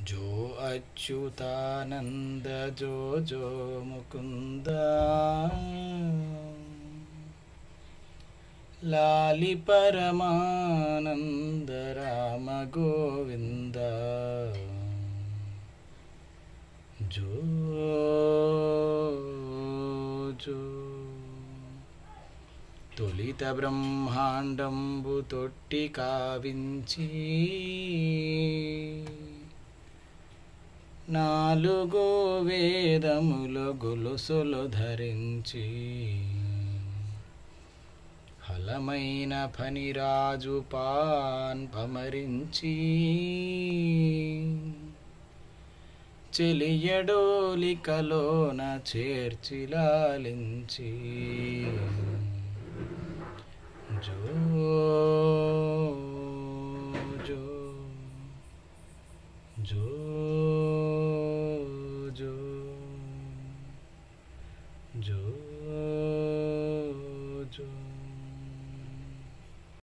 జో అచ్యుతానంద జో జో ముకుంద లాలి పరమానంద రామ గోవింద జో జో తొలిత బ్రహ్మాండంబు తొట్టి కావించి నాలుగో వేదముల గొలుసులు ధరించి హలమైన ఫణిరాజు పాన్ పమరించి చెలియడోలికలోన చేర్చిలాలించి జో జో జో జో జో